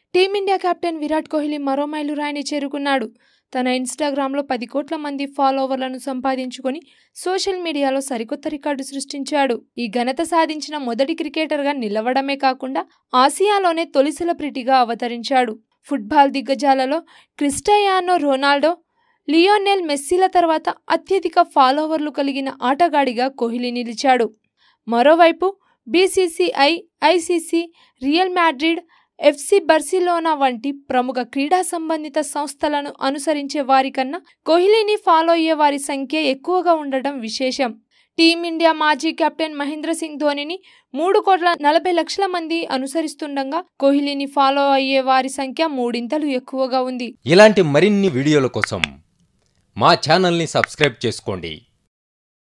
team India captain Virat Kohli మరో మైలురాయిని చేరుకున్నాడు తన ఇన్స్టాగ్రామ్లో పది కోట్ల మంది ఫాలోవర్లను సంపాదించుకొని సోషల్ మీడియాలో సరికొత్త రికార్డు సృష్టించాడు ఈ ఘనత సాధించిన మొదటి క్రికెటర్గా నిలవడమే కాకుండా ఆసియాలోనే తొలి సెలబ్రిటీగా అవతరించాడు ఫుట్బాల్ దిగ్గజాలలో క్రిస్టయానో రొనాల్డో లియోనెల్ మెస్సీల తర్వాత అత్యధిక ఫాలోవర్లు కలిగిన ఆటగాడిగా కోహ్లీ నిలిచాడు మరోవైపు BCCI ICC Real Madrid FC Barcelona వంటి ప్రముఖ క్రీడా సంబంధిత సంస్థలను అనుసరించే వారికన్నా కోహ్లీని ఫాలో అయ్యే వారి సంఖ్య ఎక్కువగా ఉండటం విశేషం టీమిండియా మాజీ కెప్టెన్ మహేంద్ర సింగ్ ధోనిని మూడు కోట్ల నలభై లక్షల మంది అనుసరిస్తుండగా కోహ్లీని ఫాలో అయ్యే వారి సంఖ్య మూడింతలు ఎక్కువగా ఉంది ఇలాంటి మరిన్ని వీడియోల కోసం మా ఛానల్ని సబ్స్క్రైబ్ చేసుకోండి